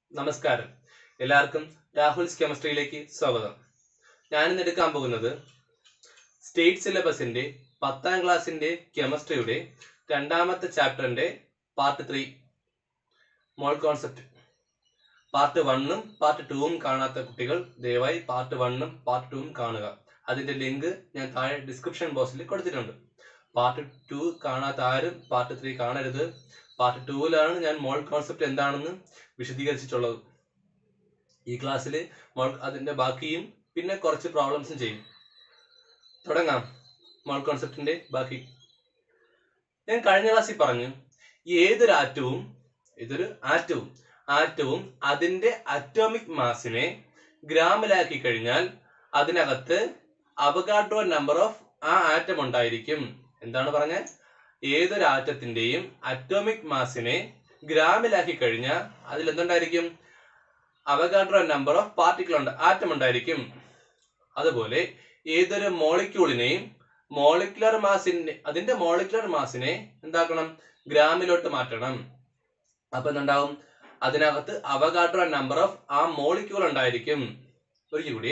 നമസ്കാരം എല്ലാവർക്കും രാഹുൽസ് കെമിസ്ട്രിയിലേക്ക് സ്വാഗതം ഞാനിന്ന് എടുക്കാൻ പോകുന്നത് സ്റ്റേറ്റ് സിലബസിന്റെ പത്താം ക്ലാസ്സിന്റെ കെമിസ്ട്രിയുടെ രണ്ടാമത്തെ ചാപ്റ്ററിന്റെ part three mole concept part വണ്ണും പാർട്ട് ടൂവും കാണാത്ത കുട്ടികൾ ദയവായി പാർട്ട് വണ്ണും പാർട്ട് ടൂവും കാണുക അതിന്റെ ലിങ്ക് ഞാൻ താഴെ ഡിസ്ക്രിപ്ഷൻ ബോക്സിൽ കൊടുത്തിട്ടുണ്ട് പാർട്ട് ടു കാണാത്ത ആരും പാർട്ട് ത്രീ കാണരുത് പാർട്ട് ടൂവിലാണ് ഞാൻ മോൾ കോൺസെപ്റ്റ് എന്താണെന്ന് വിശദീകരിച്ചിട്ടുള്ളത് ഈ ക്ലാസ്സിൽ മോൾ അതിന്റെ ബാക്കിയും പിന്നെ കുറച്ച് പ്രോബ്ലംസും ചെയ്യും തുടങ്ങാം മോൾ കോൺസെപ്റ്റിന്റെ ബാക്കി ഞാൻ കഴിഞ്ഞ ക്ലാസ്സിൽ പറഞ്ഞു ഏതൊരു ആറ്റവും ഇതൊരു ആറ്റവും ആറ്റവും അതിന്റെ അറ്റോമിക് മാസിനെ ഗ്രാമിലാക്കി കഴിഞ്ഞാൽ അതിനകത്ത് അവഗാഡ്രോ നമ്പർ ഓഫ് ആ ആറ്റം ഉണ്ടായിരിക്കും എന്താണ് പറഞ്ഞ ഏതൊരു ആറ്റത്തിന്റെയും അറ്റോമിക് മാസിനെ ഗ്രാമിലാക്കി കഴിഞ്ഞാൽ അതിൽ എന്തുണ്ടായിരിക്കും അവഗാഡ്രോ നമ്പർ ഓഫ് പാർട്ടിക്കിൾ ഉണ്ട് ആറ്റം ഉണ്ടായിരിക്കും അതുപോലെ ഏതൊരു മോളിക്യൂളിനെയും മോളിക്കുലർ മാസിനെ അതിന്റെ മോളിക്കുലർ മാസിനെ എന്താക്കണം ഗ്രാമിലോട്ട് മാറ്റണം അപ്പൊ എന്തുണ്ടാവും അതിനകത്ത് അവഗാഡ്രോ നമ്പർ ഓഫ് ആ മോളിക്യൂൾ ഉണ്ടായിരിക്കും ഒരിക്കൽ കൂടിയേ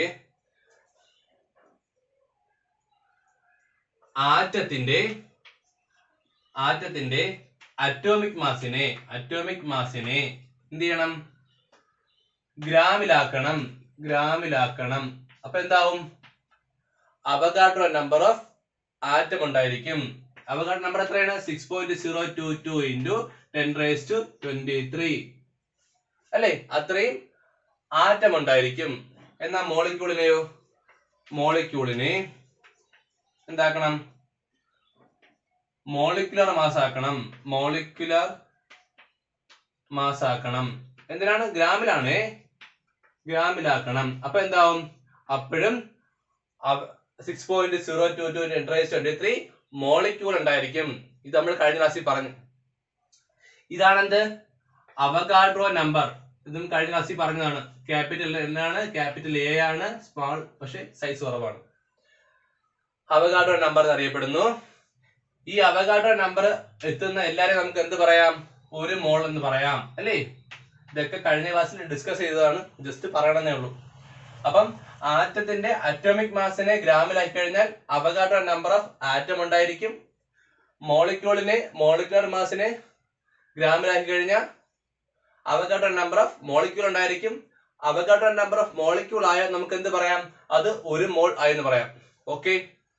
ആറ്റത്തിന്റെ ആറ്റത്തിന്റെ അറ്റോമിക് മാസിനെ അറ്റോമിക് മാസിനെ എന്ത് ചെയ്യണം ഗ്രാമിലാക്കണം ഗ്രാമിലാക്കണം അപ്പൊ എന്താവും അവഗാഡ്രോ നമ്പർ ഓഫ് ആറ്റം ഉണ്ടായിരിക്കും അവഗാഡ്രോ നമ്പർ എത്രയാണ് six point zero two two into ten raise to twenty three അല്ലേ അത്രയും ആറ്റം ഉണ്ടായിരിക്കും എന്നാ മോളിക്യൂളിനെയോ മോളിക്യൂളിനെ എന്താക്കണം മോളിക്കുലർ മാസ് ആക്കണം മോളിക്കുലർ മാസ് ആക്കണം എന്തിനാണ് ഗ്രാമിലാണ് ഗ്രാമിലാക്കണം അപ്പൊ എന്താവും അപ്പോഴും six point zero two two twenty three molecule ഉണ്ടായിരിക്കും ഇത് നമ്മൾ കഴിഞ്ഞ ക്ലാസ്സിൽ പറഞ്ഞു ഇതാണെന്ത് അവഗാഡ്രോ നമ്പർ ഇതും കഴിഞ്ഞ ക്ലാസ്സിൽ പറഞ്ഞതാണ് ക്യാപിറ്റൽ എന്താണ് ക്യാപിറ്റൽ എ ആണ് സ്മാൾ പക്ഷെ സൈസ് കുറവാണ് അവഗാഡ്രോ നമ്പർ എന്നറിയപ്പെടുന്നു ഈ അവഗാഡ്രോ നമ്പർ എത്തുന്ന എല്ലാരെയും നമുക്ക് എന്ത് പറയാം ഒരു മോൾ എന്ന് പറയാം അല്ലേ ഇതൊക്കെ കഴിഞ്ഞ ക്ലാസ്സിൽ ഡിസ്കസ് ചെയ്തതാണ് ജസ്റ്റ് പറയണമെന്നേ ഉള്ളൂ അപ്പം ആറ്റത്തിന്റെ അറ്റോമിക് മാസിനെ ഗ്രാമിലാക്കി കഴിഞ്ഞാൽ അവഗാഡ്രോ നമ്പർ ഓഫ് ആറ്റം ഉണ്ടായിരിക്കും മോളിക്യൂളിനെ മോളിക്കുലർ മാസിനെ ഗ്രാമിലാക്കി കഴിഞ്ഞാൽ അവഗാഡ്രോ നമ്പർ ഓഫ് മോളിക്യൂൾ ഉണ്ടായിരിക്കും അവഗാഡ്രോ നമ്പർ ഓഫ് മോളിക്യൂൾ ആയാൽ നമുക്ക് എന്ത് പറയാം അത് ഒരു മോൾ ആയെന്ന് പറയാം ഓക്കെ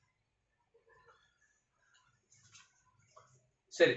ശരി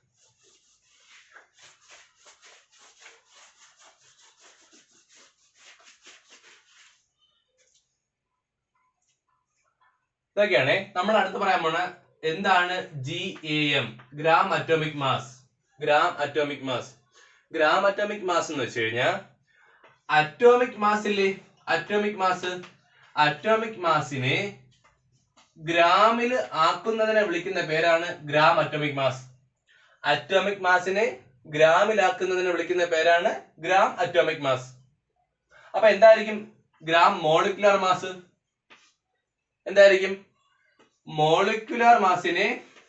ഇതൊക്കെയാണേ നമ്മൾ അടുത്ത് പറയാൻ പോണ എന്താണ് G A M gram atomic mass gram atomic mass gram atomic mass എന്ന് വെച്ച് കഴിഞ്ഞാൽ അറ്റോമിക് മാസില്ലേ അറ്റോമിക് മാസ് അറ്റോമിക് മാസിനെ ഗ്രാമിൽ ആക്കുന്നതിനെ വിളിക്കുന്ന പേരാണ് ഗ്രാം അറ്റോമിക് മാസ് അറ്റോമിക് മാസിനെ ഗ്രാമിലാക്കുന്നതിനെ വിളിക്കുന്ന പേരാണ് ഗ്രാം അറ്റോമിക് മാസ് അപ്പൊ എന്തായിരിക്കും ഗ്രാം മോളിക്കുലർ മാസ് എന്തായിരിക്കും മോളിക്കുലർ മാസിനെ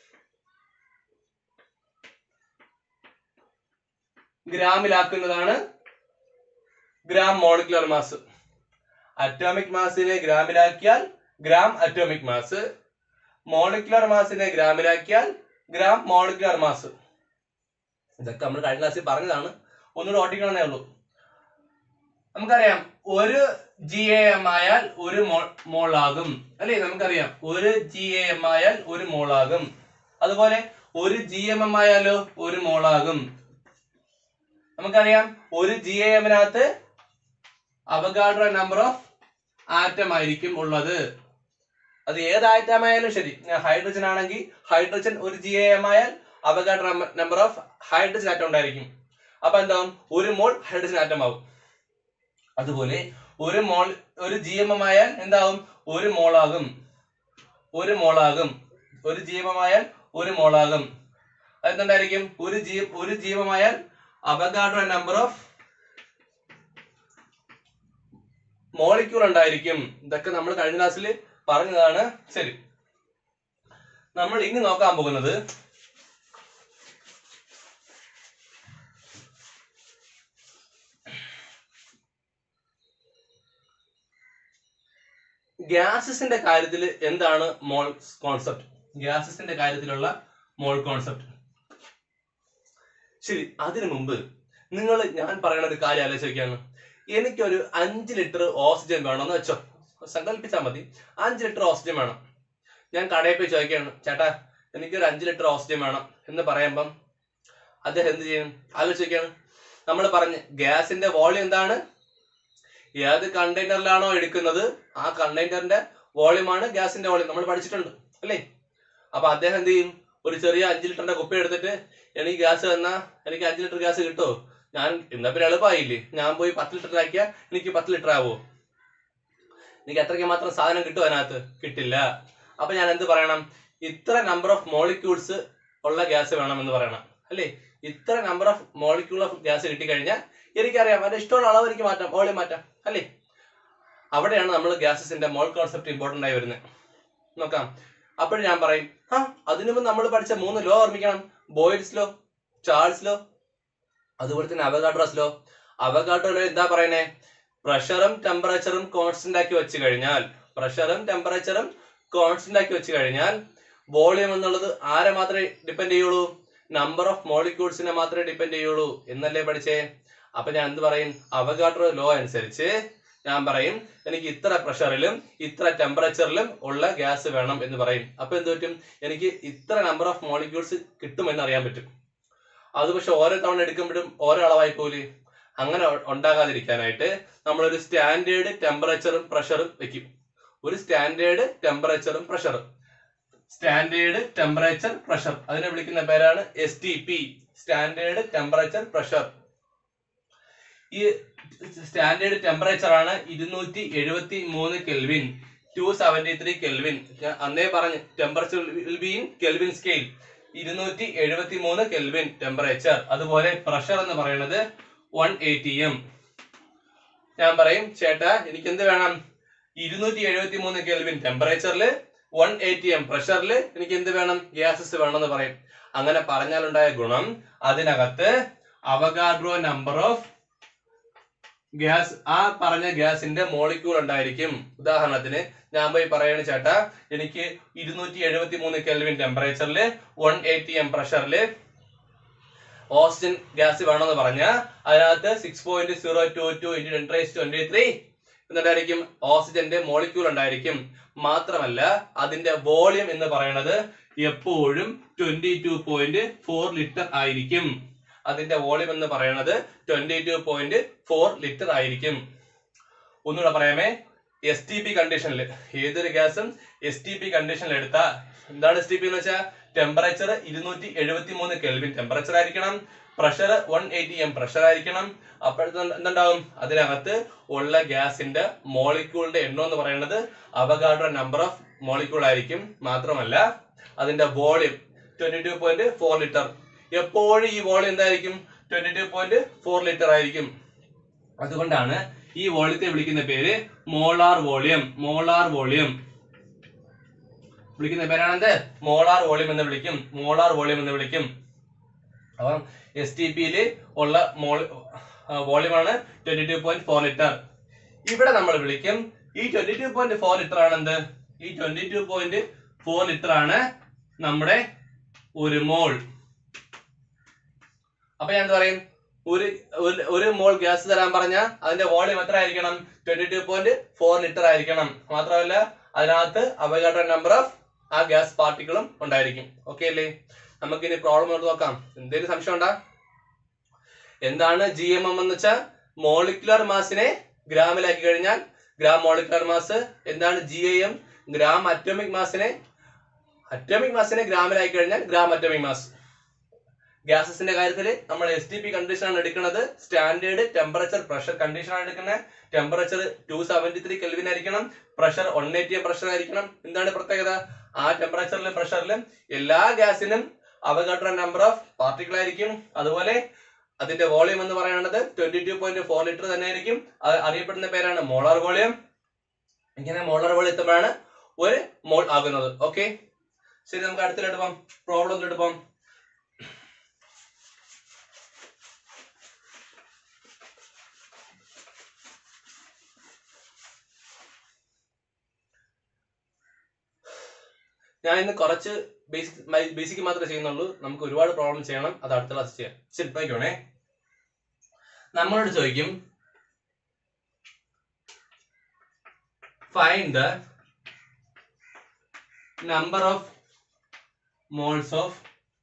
ഗ്രാമിലാക്കുന്നതാണ് ഗ്രാം മോളിക്കുലർ മാസ് അറ്റോമിക് മാസിനെ ഗ്രാമിലാക്കിയാൽ ഗ്രാം അറ്റോമിക് മാസ് മോളിക്കുലർ മാസിനെ ഗ്രാമിലാക്കിയാൽ ഗ്രാം മോളിക്കുലർ മാസ് ഇതൊക്കെ നമ്മൾ കഴിഞ്ഞ ക്ലാസ്സിൽ പറഞ്ഞതാണ് ഒന്നുകൂടെ ഓട്ടിക്കണമെന്നേ ഉള്ളൂ നമുക്കറിയാം ഒരു ജി എ എം ആയാൽ ഒരു മോൾ മോളാകും അല്ലേ നമുക്കറിയാം ഒരു ജി എ എം ആയാൽ ഒരു മോളാകും അതുപോലെ ഒരു ജി എം എം ആയാലോ ഒരു മോളാകും നമുക്കറിയാം ഒരു ജി എ എമ്മിനകത്ത് അവഗാഡ്രോ നമ്പർ ഓഫ് ആറ്റം ആയിരിക്കും ഉള്ളത് അത് ഏത് ആറ്റമായാലും ശരി ഹൈഡ്രജൻ ആണെങ്കിൽ ഹൈഡ്രജൻ ഒരു ജി എ എം ആയാൽ Avogadro number of hydrogen atom ഉണ്ടായിരിക്കും അപ്പൊ എന്താവും ഒരു മോൾ ഹൈഡ്രജൻ ആറ്റം ആവും അതുപോലെ ഒരു മോൾ ഒരു ജി എം എം ആയാൽ എന്താവും ഒരു മോളാകും ഒരു മോളാകും ഒരു ജി എം എം ആയാൽ ഒരു മോളാകും അതെന്തായിരിക്കും ഒരു ജി ഒരു ജി എം എം ആയാൽ അവഗാഡ്രോ നമ്പർ ഓഫ് മോളിക്യൂൾ ഉണ്ടായിരിക്കും ഇതൊക്കെ നമ്മൾ കഴിഞ്ഞ ക്ലാസ്സിൽ പറഞ്ഞതാണ് ശരി നമ്മൾ ഇനി നോക്കാൻ പോകുന്നത് ഗ്യാസസിന്റെ കാര്യത്തിൽ എന്താണ് മോൾ കോൺസെപ്റ്റ് ഗ്യാസസിന്റെ കാര്യത്തിലുള്ള മോൾ കോൺസെപ്റ്റ് ശരി അതിനു മുമ്പ് നിങ്ങൾ ഞാൻ പറയുന്ന ഒരു കാര്യം ആലോചിക്കുകയാണ് എനിക്കൊരു അഞ്ച് ലിറ്റർ ഓക്സിജൻ വേണമെന്ന് വെച്ചോ സങ്കല്പിച്ചാൽ മതി അഞ്ച് ലിറ്റർ ഓക്സിജൻ വേണം ഞാൻ കടയിൽ പോയി ചോദിക്കുകയാണ് ചേട്ടാ എനിക്കൊരു അഞ്ച് ലിറ്റർ ഓക്സിജൻ വേണം എന്ന് പറയുമ്പം അദ്ദേഹം എന്ത് ചെയ്യും ആലോചിക്കുകയാണ് നമ്മൾ പറഞ്ഞ് ഗ്യാസിന്റെ വോളിയം എന്താണ് ഏത് കണ്ടെയ്നറിലാണോ എടുക്കുന്നത് ആ കണ്ടെയ്നറിന്റെ വോളിയമാണ് ഗ്യാസിന്റെ വോളിയം നമ്മൾ പഠിച്ചിട്ടുണ്ട് അല്ലേ അപ്പൊ അദ്ദേഹം എന്ത് ചെയ്യും ഒരു ചെറിയ അഞ്ച് ലിറ്ററിന്റെ കുപ്പി എടുത്തിട്ട് എനിക്ക് ഗ്യാസ് തന്നാ എനിക്ക് അഞ്ച് ലിറ്റർ ഗ്യാസ് കിട്ടുമോ ഞാൻ എന്നാ പിന്നെ എളുപ്പമായില്ലേ ഞാൻ പോയി പത്ത് ലിറ്റർ ആക്കിയാൽ എനിക്ക് പത്ത് ലിറ്റർ ആവോ എനിക്ക് എത്രയ്ക്ക് മാത്രം സാധനം കിട്ടും അതിനകത്ത് കിട്ടില്ല അപ്പൊ ഞാൻ എന്ത് പറയണം ഇത്ര നമ്പർ ഓഫ് മോളിക്യൂൾസ് ഉള്ള ഗ്യാസ് വേണം എന്ന് പറയണം അല്ലേ ഇത്ര number of molecule of gas കിട്ടിക്കഴിഞ്ഞാൽ എനിക്കറിയാം അതിന്റെ ഇഷ്ടമുള്ള അളവ് എനിക്ക് മാറ്റാം വോളിയം മാറ്റാം അല്ലേ അവിടെയാണ് നമ്മൾ ഗ്യാസസിന്റെ മോൾ കോൺസെപ്റ്റ് ഇമ്പോർട്ടന്റ് ആയി വരുന്നത് നോക്കാം അപ്പോഴും ഞാൻ പറയും ആ അതിനു മുമ്പ് നമ്മൾ പഠിച്ച മൂന്ന് ലോ ഓർമ്മിക്കണം ബോയിൽസ് ലോ ചാൾസ് ലോ അതുപോലെ തന്നെ അവഗാഡ്രോസ് ലോ അവഗാഡ്രോ ലോ എന്താ പറയുന്നേ പ്രഷറും ടെമ്പറേച്ചറും കോൺസ്റ്റന്റ് ആക്കി വെച്ച് കഴിഞ്ഞാൽ പ്രഷറും ടെമ്പറേച്ചറും കോൺസ്റ്റന്റ് ആക്കി വെച്ച് കഴിഞ്ഞാൽ വോളിയം എന്നുള്ളത് ആരെ മാത്രമേ ഡിപ്പെൻഡ് ചെയ്യുള്ളൂ നമ്പർ ഓഫ് മോളിക്യൂൾസിനെ മാത്രമേ ഡിപ്പെൻഡ് ചെയ്യുള്ളൂ എന്നല്ലേ പഠിച്ചേ അപ്പൊ ഞാൻ എന്ത് പറയും അവഗാഡ്രോ ലോ അനുസരിച്ച് ഞാൻ പറയും എനിക്ക് ഇത്ര പ്രഷറിലും ഇത്ര ടെമ്പറേച്ചറിലും ഉള്ള ഗ്യാസ് വേണം എന്ന് പറയും അപ്പൊ എന്ത് പറ്റും എനിക്ക് ഇത്ര നമ്പർ ഓഫ് മോളിക്യൂൾസ് കിട്ടുമെന്ന് അറിയാൻ പറ്റും അത് പക്ഷെ ഓരോ തവണ എടുക്കുമ്പോഴും ഓരോ അളവായി പോലെ അങ്ങനെ ഉ- ഉണ്ടാകാതിരിക്കാനായിട്ട് നമ്മളൊരു സ്റ്റാൻഡേർഡ് ടെമ്പറേച്ചറും പ്രഷറും വെക്കും ഒരു സ്റ്റാൻഡേർഡ് ടെമ്പറേച്ചറും പ്രഷറും സ്റ്റാൻഡേർഡ് ടെമ്പറേച്ചർ പ്രഷർ അതിനെ വിളിക്കുന്ന പേരാണ് S T P standard temperature pressure ഈ സ്റ്റാൻഡേർഡ് ടെമ്പറേച്ചർ ആണ് ഇരുന്നൂറ്റി എഴുപത്തി മൂന്ന് kelvin two seventy three kelvin ഞാൻ അന്നേ പറഞ്ഞു temperature will be in kelvin scale ഇരുന്നൂറ്റി എഴുപത്തി മൂന്ന് കെൽവിൻ ടെമ്പറേച്ചർ അതുപോലെ പ്രഷർ എന്ന് പറയുന്നത് വൺ എയ്റ്റി എം ഞാൻ പറയും ചേട്ടാ എനിക്ക് എന്ത് വേണം ഇരുന്നൂറ്റി എഴുപത്തി മൂന്ന് കെൽവിൻ ടെമ്പറേച്ചറിൽ വൺ എയ്റ്റി എം പ്രഷറിൽ എനിക്ക് എന്ത് വേണം ഗ്യാസസ് വേണമെന്ന് പറയും അങ്ങനെ പറഞ്ഞാലുണ്ടായ ഗുണം അതിനകത്ത് അവഗാഡ്രോ നമ്പർ ഓഫ് ഗ്യാസ് ആ പറഞ്ഞ ഗ്യാസിന്റെ മോളിക്യൂൾ ഉണ്ടായിരിക്കും ഉദാഹരണത്തിന് ഞാൻ പോയി പറയണ ചേട്ടാ എനിക്ക് ഇരുന്നൂറ്റി എഴുപത്തി മൂന്ന് കെൽവിൻ ടെമ്പറേച്ചറിൽ വൺ എയ്റ്റി എം പ്രഷറിൽ ഓക്സിജൻ ഗ്യാസ് വേണമെന്ന് പറഞ്ഞാൽ അതിനകത്ത് six point zero two two into ten raise twenty three എന്നിട്ടായിരിക്കും ഓക്സിജന്റെ മോളിക്യൂൾ ഉണ്ടായിരിക്കും മാത്രമല്ല അതിന്റെ വോളിയം എന്ന് പറയുന്നത് എപ്പോഴും twenty two point four litre ആയിരിക്കും അതിന്റെ വോളിയം എന്ന് പറയുന്നത് twenty two point four litre ആയിരിക്കും ഒന്നുകൂടെ പറയാമേ എസ് ടി പി കണ്ടീഷനിൽ ഏതൊരു ഗ്യാസും എസ് ടി പി കണ്ടീഷനിൽ എടുത്താൽ എന്താണ് എസ് ടി പി എന്ന് വെച്ചാൽ ടെമ്പറേച്ചർ ഇരുന്നൂറ്റി എഴുപത്തി മൂന്ന് കെൽവിൻ ടെമ്പറേച്ചർ ആയിരിക്കണം pressure one A T M pressure ആയിരിക്കണം അപ്പോഴത്തെ എന്തുണ്ടാവും അതിനകത്ത് ഉള്ള ഗ്യാസിന്റെ മോളിക്യൂളിന്റെ എണ്ണം എന്ന് പറയുന്നത് അവഗാഡ്രോ നമ്പർ ഓഫ് മോളിക്യൂൾ ആയിരിക്കും മാത്രമല്ല അതിന്റെ volume twenty two point four litre എപ്പോഴും ഈ വോളിയം എന്തായിരിക്കും twenty two point four litre ആയിരിക്കും അതുകൊണ്ടാണ് ഈ വോളിയത്തെ വിളിക്കുന്ന പേര് മോളാർ വോളിയം മോളാർ വോളിയം വിളിക്കുന്ന പേരാണെന്ത് മോളാർ വോളിയം എന്ന് വിളിക്കും മോളാർ വോളിയം എന്ന് വിളിക്കും അപ്പം എസ് ടി പിയിൽ ഉള്ള മോൾ വോളിയമാണ് twenty two point four litre ഇവിടെ നമ്മൾ വിളിക്കും ഈ twenty two point four litre ആണ് എന്ത് ഈ twenty two point four litre ആണ് നമ്മുടെ ഒരു മോൾ അപ്പൊ ഞാൻ എന്ത് പറയും ഒരു ഒരു- ഒരു മോൾ ഗ്യാസ് തരാൻ പറഞ്ഞാൽ അതിന്റെ വോളിയം എത്ര ആയിരിക്കണം twenty two point four litre ആയിരിക്കണം മാത്രമല്ല അതിനകത്ത് അവഗാഡ്രോ നമ്പർ ഓഫ് ആ ഗ്യാസ് പാർട്ടിക്കിളും ഉണ്ടായിരിക്കും ഓക്കെ അല്ലേ നമുക്ക് ഇനി പ്രോബ്ലം നോട്ട് നോക്കാം എന്തെങ്കിലും സംശയം ഉണ്ടാ എന്താണ് ജി എം എം എന്ന് വെച്ചാൽ മോളിക്കുലർ മാസിനെ ഗ്രാമിലാക്കി കഴിഞ്ഞാൽ ഗ്രാം മോളിക്കുലർ മാസ് എന്താണ് G I M gram atomic മാസിനെ അറ്റോമിക് മാസിനെ ഗ്രാമിലാക്കി കഴിഞ്ഞാൽ ഗ്രാം അറ്റോമിക് മാസ് ഗ്യാസസിന്റെ കാര്യത്തിൽ നമ്മൾ എസ് ടി പി കണ്ടീഷൻ ആണ് എടുക്കുന്നത് സ്റ്റാൻഡേർഡ് ടെമ്പറേച്ചർ പ്രഷർ കണ്ടീഷൻ ആണ് എടുക്കുന്നത് temperature two seventy three kelvin ആയിരിക്കണം പ്രഷർ വൺ എയ്റ്റി പ്രഷർ ആയിരിക്കണം എന്താണ് പ്രത്യേകത ആ ടെമ്പറേച്ചറിലും പ്രഷറിലും എല്ലാ ഗ്യാസിനും അവഗാഡ്രോ നമ്പർ ഓഫ് പാർട്ടിക്കിൾ ആയിരിക്കും അതുപോലെ അതിന്റെ വോളിയം എന്ന് പറയുന്നത് twenty two point four litre തന്നെ ആയിരിക്കും അത് അറിയപ്പെടുന്ന പേരാണ് മോളാർ വോളിയം ഇങ്ങനെ മോളാർ വോളിയം എത്തുമ്പോഴാണ് ഒരു മോൾ ആകുന്നത് ഓക്കെ ശരി നമുക്ക് അടുത്തിലോട്ട് പോകാം പ്രോബ്ലത്തിലോട്ട് പോകാം ഞാൻ ഇന്ന് കുറച്ച് ബേസിക് ബേസിക് മാത്രമേ ചെയ്യുന്നുള്ളൂ നമുക്ക് ഒരുപാട് പ്രോബ്ലം ചെയ്യണം അത് അടുത്ത ക്ലാസ് ചെയ്യാം ശരി നോക്കണേ നമ്മളോട് ചോദിക്കും find the number of moles of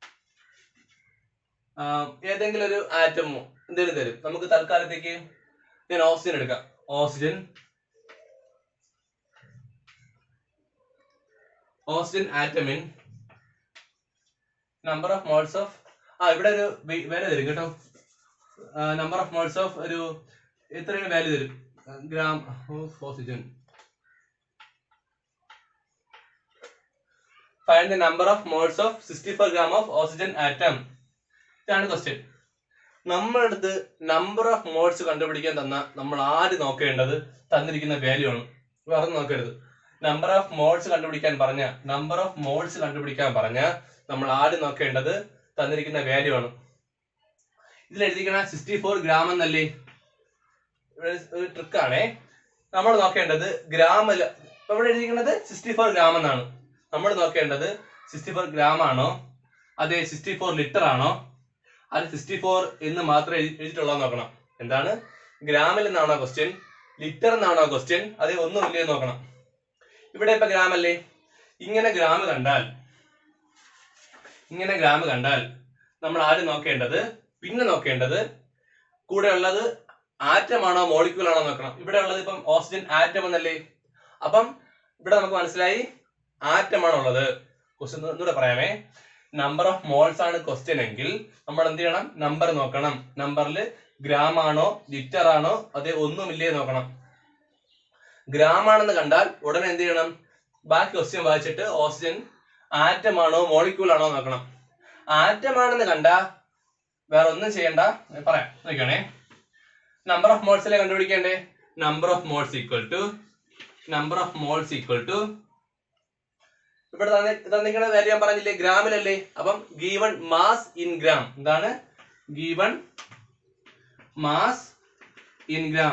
ഏതെങ്കിലും ഒരു ആറ്റമോ എന്തെങ്കിലും തരും നമുക്ക് തൽക്കാലത്തേക്ക് ഞാൻ ഓക്സിജൻ എടുക്കാം ഓക്സിജൻ ഓക്സിജൻ ആറ്റമിൻ നമ്പർ ഓഫ് മോൾസ് ഓഫ് ആ ഇവിടെ ഒരു വേ- വേറെ തരും കേട്ടോ നമ്പർ ഓഫ് മോൾസ് ഓഫ് ഒരു എത്രയാണ് വാല്യൂ തരും gram of oxygen find the number of moles of sixty four gram of oxygen atom ഇതാണ് ക്വസ്റ്റ്യൻ നമ്മുടെ അടുത്ത് നമ്പർ ഓഫ് മോൾസ് കണ്ടുപിടിക്കാൻ തന്ന നമ്മൾ ആദ്യം നോക്കേണ്ടത് തന്നിരിക്കുന്ന വാല്യൂ ആണ് വേറെ ഒന്നും നോക്കരുത് നമ്പർ ഓഫ് മോൾസ് കണ്ടുപിടിക്കാൻ പറഞ്ഞ നമ്പർ ഓഫ് മോൾസ് കണ്ടുപിടിക്കാൻ പറഞ്ഞ നമ്മൾ ആദ്യം നോക്കേണ്ടത് തന്നിരിക്കുന്ന വാല്യൂ ആണ് ഇതിൽ എഴുതിക്കണ സിക്സ്റ്റി ഫോർ ഗ്രാം എന്നല്ലേ ഇവിടെ ഒരു ട്രിക്കാണേ നമ്മൾ നോക്കേണ്ടത് ഗ്രാമല്ല ഇപ്പൊ ഇവിടെ എഴുതിയിരിക്കുന്നത് സിക്സ്റ്റി ഫോർ ഗ്രാം എന്നാണ് നമ്മൾ നോക്കേണ്ടത് സിക്സ്റ്റി ഫോർ ഗ്രാം ആണോ അതെ സിക്സ്റ്റി ഫോർ ലിറ്റർ ആണോ അത് സിക്സ്റ്റി ഫോർ എന്ന് മാത്രമേ എഴുതി- എഴുതിയിട്ടുള്ളൂ എന്ന് നോക്കണം എന്താണ് ഗ്രാമിൽ നിന്നാണോ ക്വസ്റ്റ്യൻ ലിറ്റർ എന്നാണോ ക്വസ്റ്റ്യൻ അതെ ഒന്നും ഇല്ലയോ എന്ന് നോക്കണം ഇവിടെ ഇപ്പൊ ഗ്രാം അല്ലേ ഇങ്ങനെ ഗ്രാം കണ്ടാൽ ഇങ്ങനെ ഗ്രാം കണ്ടാൽ നമ്മൾ ആദ്യം നോക്കേണ്ടത് പിന്നെ നോക്കേണ്ടത് കൂടെ ഉള്ളത് ആറ്റം ആണോ മോളിക്യൂൾ ആണോ നോക്കണം ഇവിടെ ഉള്ളത് ഇപ്പം ഓക്സിജൻ ആറ്റം എന്നല്ലേ അപ്പം ഇവിടെ നമുക്ക് മനസ്സിലായി ആറ്റം ആണ് ഉള്ളത് ക്വസ്റ്റ്യൻ ഒന്നുകൂടെ പറയാമേ നമ്പർ ഓഫ് മോൾസ് ആണ് ക്വസ്റ്റ്യൻ എങ്കിൽ നമ്മൾ എന്ത് ചെയ്യണം നമ്പർ നോക്കണം നമ്പറിൽ ഗ്രാം ആണോ ലിറ്റർ ആണോ അതേ ഒന്നുമില്ലേ നോക്കണം ഗ്രാം ആണെന്ന് കണ്ടാൽ ഉടനെ എന്ത് ചെയ്യണം ബാക്കി ക്വസ്റ്റ്യൻ വായിച്ചിട്ട് ഓക്സിജൻ ആറ്റം ആണോ മോളിക്യൂൾ ആണോ നോക്കണം ആറ്റം ആണെന്ന് കണ്ട വേറെ ഒന്നും ചെയ്യണ്ട ഞാൻ പറയാം നോക്കണേ നമ്പർ ഓഫ് മോൾസിലെ കണ്ടുപിടിക്കേണ്ടേ number of moles equal to number of moles equal to ഇവിടെ തന്നെ തന്നിരിക്കുന്ന കാര്യം ഞാൻ പറഞ്ഞില്ലേ ഗ്രാമിലല്ലേ അപ്പം ഗീവൺ മാസ് ഇൻ ഗ്രാം എന്താണ് ഗീവൺ മാസ് ഇൻ ഗ്രാം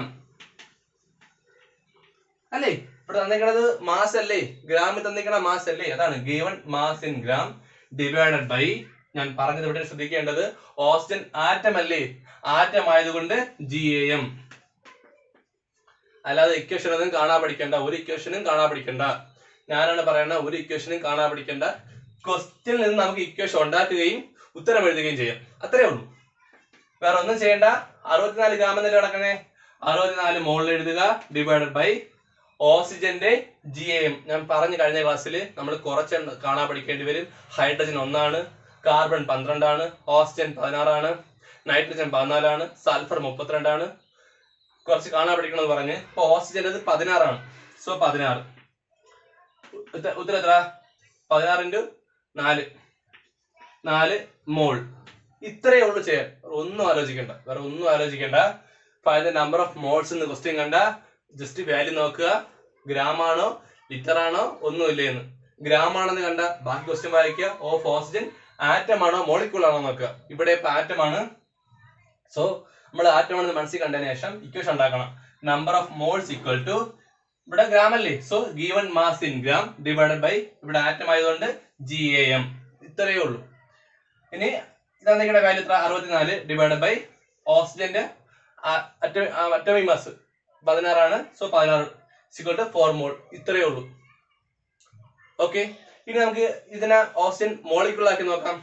അല്ലേ ഇവിടെ തന്നിരിക്കുന്നത് മാസ് അല്ലേ ഗ്രാമിൽ തന്നിരിക്കുന്ന മാസ് അല്ലേ അതാണ് given mass in gram divided by ഞാൻ പറഞ്ഞത് ഇവിടെ ശ്രദ്ധിക്കേണ്ടത് ഓക്സിജൻ ആറ്റം അല്ലേ ആറ്റം ആയതുകൊണ്ട് ജി എ എം അല്ലാതെ ഇക്വേഷൻ ഒന്നും കാണാ പഠിക്കണ്ട ഒരു ഇക്വേഷനും കാണാ പഠിക്കണ്ട ഞാനാണ് പറയുന്ന ഒരു ഇക്വേഷനും കാണാ പഠിക്കണ്ട ക്വസ്റ്റ്യനിൽ നിന്ന് നമുക്ക് ഇക്വേഷൻ ഉണ്ടാക്കുകയും ഉത്തരം എഴുതുകയും ചെയ്യാം അത്രേ ഉള്ളൂ വേറെ ഒന്നും ചെയ്യണ്ട അറുപത്തിനാല് ഗ്രാം എന്നല്ലേ കിടക്കണേ അറുപത്തിനാല് മുകളിൽ എഴുതുക ഡിവൈഡഡ് ബൈ ഓക്സിജന്റെ ജി എം ഞാൻ പറഞ്ഞു കഴിഞ്ഞ ക്ലാസ്സിൽ നമ്മൾ കുറച്ച് എണ്ണം കാണാൻ പഠിക്കേണ്ടി വരും ഹൈഡ്രജൻ ഒന്നാണ് കാർബൺ പന്ത്രണ്ടാണ് ഓക്സിജൻ പതിനാറാണ് നൈട്രജൻ പതിനാലാണ് സൾഫർ മുപ്പത്തിരണ്ടാണ് കുറച്ച് കാണാൻ പഠിക്കണമെന്ന് പറഞ്ഞ് ഇപ്പൊ ഓക്സിജൻ അത് പതിനാറാണ് സോ പതിനാറ് ഉത്ത- ഉത്തരം എത്ര പതിനാറ് ഇൻറ്റു നാല് നാല് മോൾ ഇത്രയേ ഉള്ളൂ ചെയ്യാൻ വേറെ ഒന്നും ആലോചിക്കണ്ട വേറെ ഒന്നും ആലോചിക്കണ്ട ഫൈൻഡ് നമ്പർ ഓഫ് മോൾസ് എന്ന് ക്വസ്റ്റ്യൻ കണ്ട ജസ്റ്റ് വാല്യൂ നോക്കുക ഗ്രാം ആണോ ലിറ്റർ ആണോ ഒന്നുമില്ലേ എന്ന് ഗ്രാം ആണെന്ന് കണ്ട ബാക്കി ക്വസ്റ്റ്യൻ വായിക്കുക ഓഫ് ഓക്സിജൻ ആറ്റം ആണോ മോളിക്യൂൾ ആണോ നോക്കുക ഇവിടെ ഇപ്പൊ ആറ്റം ആണ് സോ നമ്മൾ ആറ്റം ആണെന്ന് മനസ്സിൽ കണ്ടതിന് ശേഷം ഇക്വേഷൻ ഉണ്ടാക്കണം number of moles equal to ഇവിടെ ഗ്രാം അല്ലേ so given mass in gram divided by ഇവിടെ ആറ്റം ആയതുകൊണ്ട് ജി എ എം ഇത്രയേ ഉള്ളൂ ഇനി ഇതാണെങ്കിൽ വാല്യൂ എത്ര അറുപത്തിനാല് ഡിവൈഡഡ് ബൈ ഓക്സിജന്റെ അറ്റോമിക് മാസ് പതിനാറാണ് സോ പതിനാറ് സിക്വൽ ടു ഫോർ മോൾ ഇത്രയേ ഉള്ളൂ ഓക്കെ ഇനി നമുക്ക് ഇതിനെ ഓക്സിജൻ മോളിക്യൂൾ ആക്കി നോക്കാം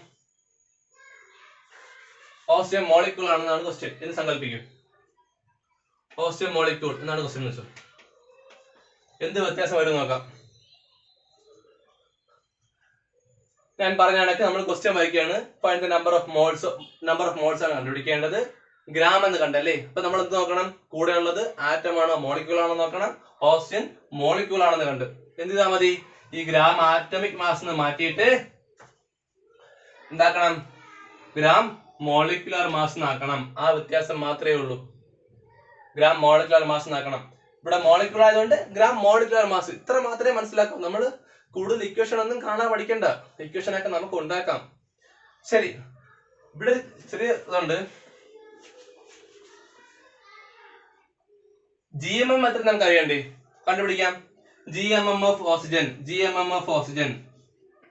ഓക്സിജൻ മോളിക്യൂൾ ആണെന്നാണ് ക്വസ്റ്റ്യൻ എന്ന് സങ്കല്പിക്കും ഓക്സിജൻ മോളിക്യൂൾ എന്നാണ് ക്വസ്റ്റ്യൻ വെച്ചത് എന്ത് വ്യത്യാസം വരും നോക്കാം ഞാൻ പറഞ്ഞ കണക്ക് നമ്മൾ ക്വസ്റ്റ്യൻ വായിക്കുകയാണ് find the number of moles number of moles ആണ് കണ്ടുപിടിക്കേണ്ടത് ഗ്രാം എന്ന് കണ്ടല്ലേ അപ്പൊ നമ്മൾ എന്ത് നോക്കണം കൂടെ ഉള്ളത് ആറ്റം ആണോ മോളിക്യൂൾ ആണോ നോക്കണം ഓക്സിജൻ മോളിക്യൂൾ ആണെന്ന് കണ്ട് എന്ത് ചെയ്താൽ മതി ഈ ഗ്രാം ആറ്റമിക് മാസ് എന്ന് മാറ്റിയിട്ട് എന്താക്കണം ഗ്രാം മോളിക്കുലർ മാസ് എന്നാക്കണം ആ വ്യത്യാസം മാത്രമേ ഉള്ളൂ ഗ്രാം മോളിക്കുലർ മാസ് എന്നാക്കണം ഇവിടെ മോളിക്കുലർ ആയതുകൊണ്ട് ഗ്രാം മോളിക്കുലർ മാസ് ഇത്ര മാത്രമേ മനസ്സിലാക്കൂ നമ്മൾ കൂടുതൽ ഇക്വേഷൻ ഒന്നും കാണാൻ പഠിക്കണ്ട ഇക്വേഷൻ ഒക്കെ നമുക്ക് ഉണ്ടാക്കാം ശരി ഇവിടെ ഒരു ചെറിയ ഇതുണ്ട് ജി എം എം എത്ര നമുക്ക് അറിയണ്ടേ കണ്ടുപിടിക്കാം G M M of oxygen G M M of oxygen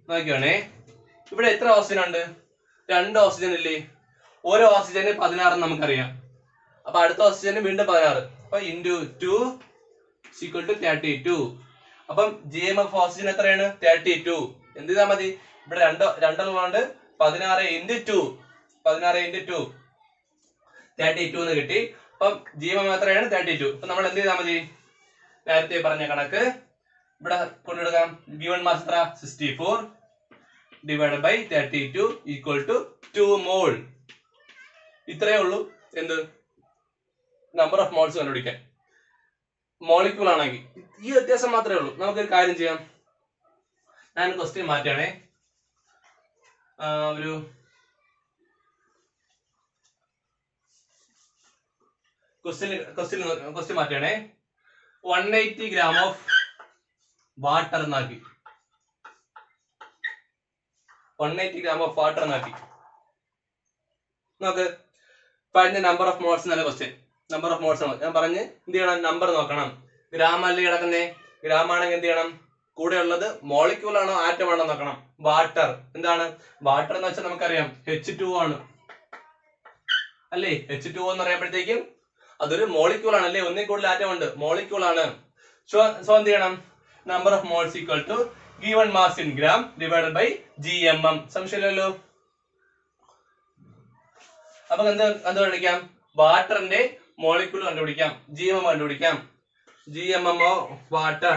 നോക്കിയാണേ ഇവിടെ എത്ര ഓക്സിജൻ ഉണ്ട് രണ്ട് ഓക്സിജൻ ഇല്ലേ ഓരോ ഓക്സിജന് പതിനാറ് നമുക്കറിയാം അപ്പൊ അടുത്ത ഓക്സിജന് വീണ്ടും പതിനാറ് അപ്പൊ into two equal to thirty two അപ്പം ജി എം എഫ് ഓക്സിജൻ എത്രയാണ് തേർട്ടി ടു എന്ത് ചെയ്താൽ മതി ഇവിടെ രണ്ടോ രണ്ടെണ്ണമുണ്ട് പതിനാറ് ഇൻറ്റു ടു പതിനാറ് ഇൻറ്റു ടു തേർട്ടി ടു എന്ന് കിട്ടി അപ്പം ജി എം എം എത്രയാണ് തേർട്ടി ടു അപ്പൊ നമ്മൾ എന്ത് ചെയ്താൽ മതി നേരത്തെ പറഞ്ഞ കണക്ക് ഇവിടെ കൊണ്ടെടുക്കാം ഗിവൺ മാസ് എത്ര sixty four divide by thirty two equal to two mole ഇത്രയേ ഉള്ളൂ എന്ത് നമ്പർ ഓഫ് മോൾസ് കണ്ടുപിടിക്കാൻ മോളിക്യൂൾ ആണെങ്കിൽ ഈ വ്യത്യാസം മാത്രമേ ഉള്ളൂ നമുക്കൊരു കാര്യം ചെയ്യാം ഞാൻ ക്വസ്റ്റ്യൻ മാറ്റുകയാണേ ആ, ഒരു ക്വസ്റ്റ്യൻ ക്വസ്റ്റ്യൻ ക്വസ്റ്റ്യൻ മാറ്റുകയാണേ one eighty gram of water എന്നാക്കി one eighty gram of water എന്നാക്കി നോക്ക് ഫൈൻഡ് നമ്പർ ഓഫ് മോൾസ് എന്നല്ല ക്വസ്റ്റ്യൻ നമ്പർ ഓഫ് മോൾസ് ആണ് ഞാൻ പറഞ്ഞ് എന്ത് ചെയ്യണം നമ്പർ നോക്കണം ഗ്രാം അല്ലേ കിടക്കുന്നേ ഗ്രാം ആണെങ്കിൽ എന്ത് ചെയ്യണം കൂടെ ഉള്ളത് മോളിക്യൂൾ ആണോ ആറ്റം ആണോ നോക്കണം വാട്ടർ എന്താണ് വാട്ടർ എന്ന് വെച്ചാൽ നമുക്കറിയാം എച്ച് ടു ആണ് അല്ലേ എച്ച് ടു എന്ന് പറയുമ്പോഴത്തേക്കും അതൊരു മോളിക്യൂൾ ആണ് അല്ലേ ഒന്നിൽ കൂടുതൽ ആറ്റം ഉണ്ട് മോളിക്യൂൾ ആണ് സോ സോ എന്ത് ചെയ്യണം number of moles equal to given mass in gram divided by G M M സംശയമില്ലല്ലോ അപ്പൊ എന്ത് എന്ത് കണ്ടുപിടിക്കാം വാട്ടറിന്റെ മോളിക്യൂൾ കണ്ടുപിടിക്കാം ജി എം എം കണ്ടുപിടിക്കാം G M M of water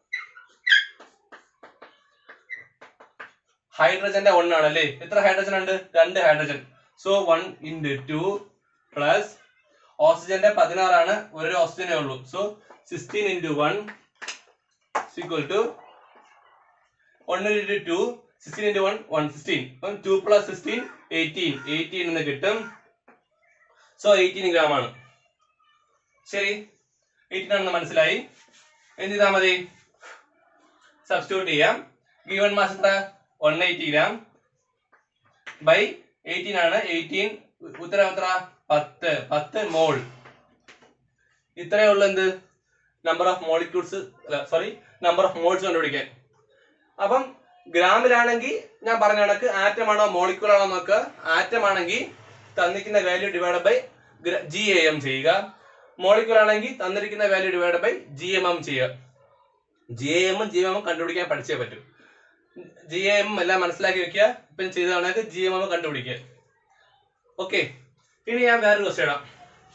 ഹൈഡ്രജന്റെ വൺ ആണ് അല്ലേ എത്ര ഹൈഡ്രജൻ ഉണ്ട് രണ്ട് hydrogen so one into two plus ഓക്സിജന്റെ പതിനാറാണ് ഒരു ഓക്സിജനേ ഉള്ളൂ so sixteen into one equal to one into two sixteen into one one sixteen അപ്പം two plus sixteen eighteen eighteen എന്ന് കിട്ടും സോ എയ്റ്റീൻ ഗ്രാം ആണ് ശരി എയ്റ്റീൻ ആണെന്ന് മനസ്സിലായി എന്ത് ചെയ്താൽ മതി സബ്സ്റ്റിറ്റ്യൂട്ട് ചെയ്യാം ഗിവൺ മാസ് എത്ര one eighty gram by eighteen ആണ് എയ്റ്റീൻ ഉത്തരം എത്ര പത്ത് പത്ത് മോൾ ഇത്രയേ ഉള്ളൂ എന്ത് നമ്പർ ഓഫ് മോളിക്യൂൾസ് അല്ല സോറി നമ്പർ ഓഫ് മോൾസ് കണ്ടുപിടിക്കാൻ അപ്പം ഗ്രാമിലാണെങ്കിൽ ഞാൻ പറഞ്ഞ കണക്ക് ആറ്റം ആണോ മോളിക്യൂൾ ആണോ നോക്കുക ആറ്റം ആണെങ്കിൽ തന്നിരിക്കുന്ന value divide by G A M ചെയ്യുക മോളിക്യൂൾ ആണെങ്കിൽ തന്നിരിക്കുന്ന value divide by G M M ചെയ്യുക ജി എ എമ്മും ജി എം എമ്മും കണ്ടുപിടിക്കാൻ പഠിച്ചേ പറ്റൂ ജി എം എല്ലാം മനസ്സിലാക്കി വെക്കുക ഇപ്പം ചെയ്ത കണക്ക് ജി എം എം കണ്ടുപിടിക്കുക ഓക്കെ ഇനി ഞാൻ വേറൊരു ക്വസ്റ്റ്യൻ ഇടാം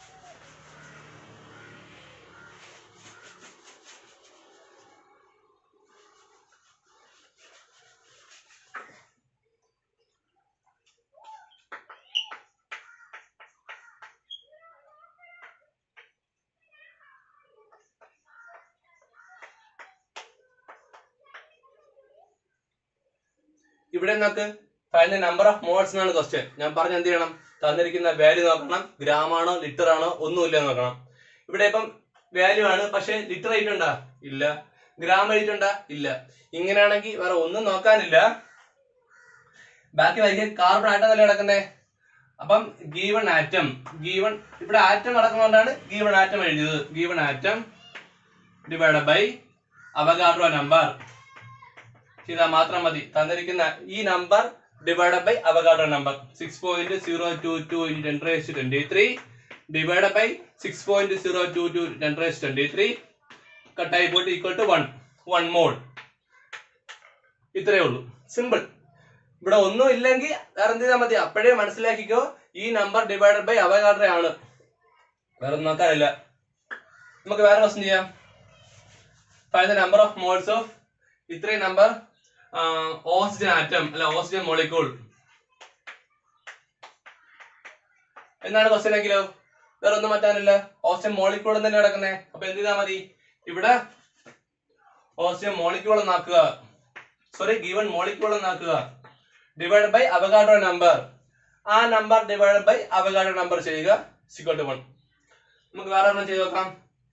ഇവിടെ നോക്ക് ഫൈൻഡ് നമ്പർ ഓഫ് മോൾസ് എന്നാണ് ക്വസ്റ്റ്യൻ ഞാൻ പറഞ്ഞ എന്ത് ചെയ്യണം തന്നിരിക്കുന്ന വാല്യൂ നോക്കണം ഗ്രാം ആണോ ലിറ്റർ ആണോ ഒന്നുമില്ല നോക്കണം ഇവിടെ ഇപ്പം വാല്യൂ ആണ് പക്ഷെ ലിറ്റർ ആയിട്ടുണ്ടാ ഇല്ല ഗ്രാം ആയിട്ടുണ്ടാ ഇല്ല ഇങ്ങനെയാണെങ്കിൽ വേറെ ഒന്നും നോക്കാനില്ല ബാക്കി വൈകി കാർബൺ ആറ്റം അല്ലേ കിടക്കുന്നേ അപ്പം ഗീവൺ ആറ്റം ഗീവൺ ഇവിടെ ആറ്റം കിടക്കുന്നതുകൊണ്ടാണ് ഗീവൺ ആറ്റം എഴുതിയത് given atom divide by Avogadro number ചെയ്താൽ മാത്രം മതി തന്നിരിക്കുന്ന ഈ number divide by Avogadro number six point zero two two in ten raise twenty three divide by six point zero two two ten raise twenty three കട്ടായി പോയിട്ട് equal to one one mole ഇത്രയേ ഉള്ളൂ simple ഇവിടെ ഒന്നും ഇല്ലെങ്കിൽ വേറെ എന്ത് ചെയ്താൽ മതി അപ്പോഴേ മനസ്സിലാക്കിക്കോ ഈ നമ്പർ ഡിവൈഡഡ് ബൈ അവഗാഡ്രോ ആണ് വേറെ ഒന്നും നോക്കാനില്ല നമുക്ക് വേറെ ക്വസ്റ്റ്യൻ ചെയ്യാം find the number of moles of ഇത്രയും നമ്പർ ഓക്സിജൻ ആറ്റം അല്ല ഓക്സിജൻ മോളിക്യൂൾ എന്നാണ് ക്വസ്റ്റ്യൻ എങ്കിലോ വേറെ ഒന്നും മാറ്റാനില്ല ഓക്സിജൻ മോളിക്യൂൾ തന്നെ കിടക്കുന്നേ അപ്പൊ എന്ത് ചെയ്താൽ മതി ഇവിടെ ഓക്സിജൻ മോളിക്യൂൾ എന്നാക്കുക സോറി ഗീവൺ മോളിക്യൂൾ എന്നാക്കുക ഡിവൈഡ് ബൈ അവഗാഡ്രോ നമ്പർ ആ number divide by Avogadro number ചെയ്യുക സിക്വൽ ടു വൺ നമുക്ക് വേറെ ഒരെണ്ണം ചെയ്ത് നോക്കാം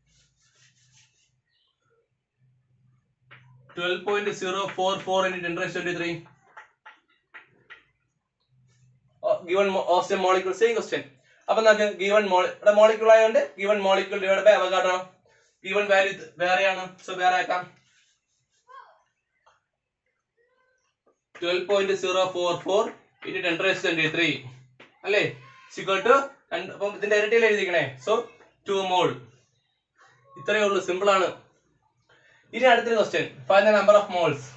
twelve point zero four four into ten raise twenty three given oxygen molecule same question അപ്പൊ നമുക്ക് ഗിവൺ മോളി ഇവിടെ മോളിക്യൂൾ ആയതുകൊണ്ട് given molecule divide by Avogadro given value വേറെയാണ് സോ വേറെ ആക്കാം twelve point zero four four into ten raise twenty three അല്ലേ equal to അപ്പം ഇതിന്റെ ഇരട്ടിയിൽ എഴുതിക്കണേ സോ ടു മോൾ ഇത്രയേ ഉള്ളൂ സിമ്പിൾ ആണ് ഇനി അടുത്തൊരു question find the number of moles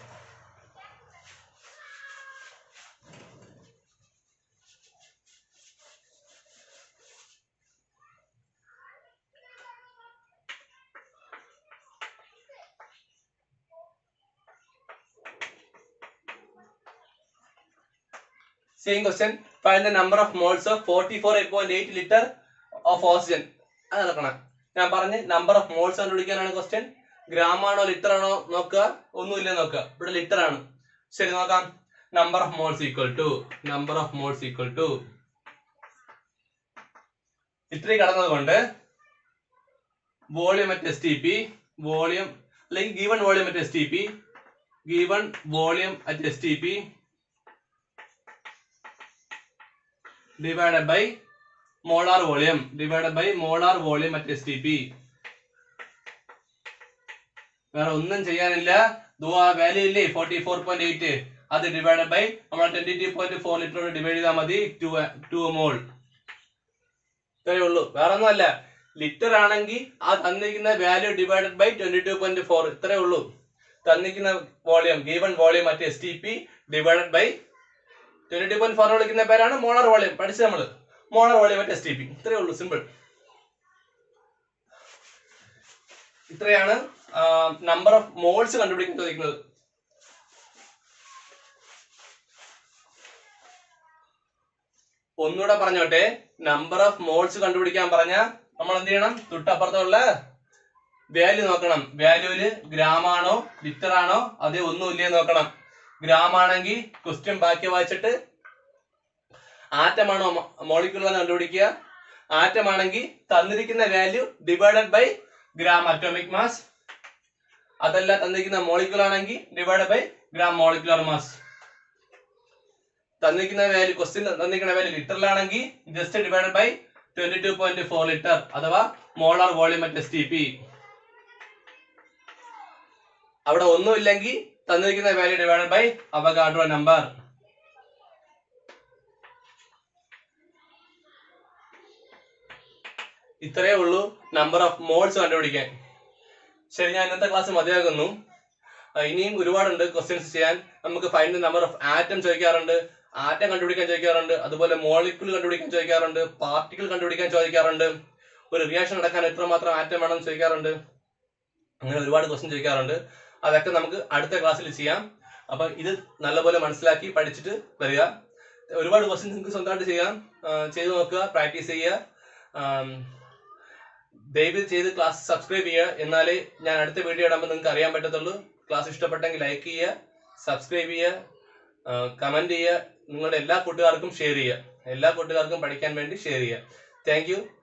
same question find the number of moles of forty four eight point eight litre of oxygen അത് നടക്കണം ഞാൻ പറഞ്ഞ് നമ്പർ ഓഫ് മോൾസ് കണ്ടുപിടിക്കാനാണ് ക്വസ്റ്റ്യൻ ഗ്രാം ആണോ ലിറ്റർ ആണോ നോക്കുക ഒന്നുമില്ല നോക്കുക ഇവിടെ ലിറ്റർ ആണ് ശരി നോക്കാം number of moles equal to number of moles equal to ഇത്രയും കടന്നത് കൊണ്ട് volume at S T P volume അല്ലെങ്കിൽ given volume at S T P given volume at S T P divided by molar volume divided by molar volume at STP വേറെ ഒന്നും ചെയ്യാനില്ല ദോ ആ value ഇല്ലേ forty four point eight അത് divide by നമ്മൾ twenty two point four litre divide ചെയ്താൽ മതി to two mole ഇത്രയേ ഉള്ളൂ വേറെ ഒന്നുമല്ല ലിറ്റർ ആണെങ്കിൽ ആ തന്നിരിക്കുന്ന value divided by twenty two point four ഇത്രയേ ഉള്ളൂ തന്നിരിക്കുന്ന volume given volume at S T P divided by twenty two point four വിളിക്കുന്ന പേരാണ് മോളാർ വോളിയം പഠിച്ചു നമ്മള് molar volume at S T P ഇത്രയേ ഉള്ളൂ സിമ്പിൾ ഇത്രയാണ് നമ്പർ ഓഫ് മോൾസ് കണ്ടുപിടിക്കാൻ ചോദിക്കുന്നത് ഒന്നുകൂടെ പറഞ്ഞോട്ടെ നമ്പർ ഓഫ് മോൾസ് കണ്ടുപിടിക്കാൻ പറഞ്ഞ നമ്മൾ എന്ത് ചെയ്യണം തൊട്ടപ്പുറത്തുള്ള വാല്യൂ നോക്കണം വാല്യൂല് ഗ്രാം ആണോ ലിറ്റർ ആണോ അതേ ഒന്നുമില്ലേ നോക്കണം ഗ്രാം ആണെങ്കിൽ ക്വസ്റ്റ്യൻ ബാക്കി വായിച്ചിട്ട് ആറ്റമാണോ മോളിക്യൂൾ എന്ന് കണ്ടുപിടിക്കുക ആറ്റം ആണെങ്കിൽ തന്നിരിക്കുന്ന value divided by gram atomic mass അതല്ല തന്നിരിക്കുന്ന മോളിക്യൂൾ ആണെങ്കിൽ divide by gram molecular mass തന്നിരിക്കുന്ന വാല്യൂ ക്വസ്റ്റ്യൻ തന്നിരിക്കുന്ന വാല്യൂ ലിറ്ററിലാണെങ്കിൽ just divide by twenty two point four litre അഥവാ molar volume at S T P അവിടെ ഒന്നുമില്ലെങ്കിൽ തന്നിരിക്കുന്ന value divide by Avogadro number ഇത്രയേ ഉള്ളൂ നമ്പർ ഓഫ് മോൾസ് കണ്ടുപിടിക്കാൻ ശരി ഞാൻ ഇന്നത്തെ ക്ലാസ് മതിയാകുന്നു ആ, ഇനിയും ഒരുപാടുണ്ട് ക്വസ്റ്റ്യൻസ് ചെയ്യാൻ നമുക്ക് ഫൈൻഡ് നമ്പർ ഓഫ് ആറ്റം ചോദിക്കാറുണ്ട് ആറ്റം കണ്ടുപിടിക്കാൻ ചോദിക്കാറുണ്ട് അതുപോലെ മോളിക്യൂൾ കണ്ടുപിടിക്കാൻ ചോദിക്കാറുണ്ട് പാർട്ടിക്കിൾ കണ്ടുപിടിക്കാൻ ചോദിക്കാറുണ്ട് ഒരു റിയാക്ഷൻ നടക്കാൻ എത്രമാത്രം ആറ്റം വേണമെന്ന് ചോദിക്കാറുണ്ട് അങ്ങനെ ഒരുപാട് ക്വസ്റ്റ്യൻ ചോദിക്കാറുണ്ട് അതൊക്കെ നമുക്ക് അടുത്ത ക്ലാസ്സിൽ ചെയ്യാം അപ്പൊ ഇത് നല്ലപോലെ മനസ്സിലാക്കി പഠിച്ചിട്ട് വരിക ഒരുപാട് ക്വസ്റ്റ്യൻസ് നിങ്ങൾക്ക് സ്വന്തമായിട്ട് ചെയ്യാം ആ, ചെയ്ത് നോക്കുക പ്രാക്ടീസ് ചെയ്യുക ആം, ദയവ് ചെയ്ത് ക്ലാസ് സബ്സ്ക്രൈബ് ചെയ്യുക എന്നാലേ ഞാൻ അടുത്ത വീഡിയോ ഇടുമ്പോൾ നിങ്ങൾക്ക് അറിയാൻ പറ്റത്തുള്ളൂ ക്ലാസ് ഇഷ്ടപ്പെട്ടെങ്കിൽ ലൈക്ക് ചെയ്യുക സബ്സ്ക്രൈബ് ചെയ്യുക കമന്റ് ചെയ്യുക നിങ്ങളുടെ എല്ലാ കൂട്ടുകാർക്കും ഷെയർ ചെയ്യുക എല്ലാ കൂട്ടുകാർക്കും പഠിക്കാൻ വേണ്ടി ഷെയർ ചെയ്യുക താങ്ക് യു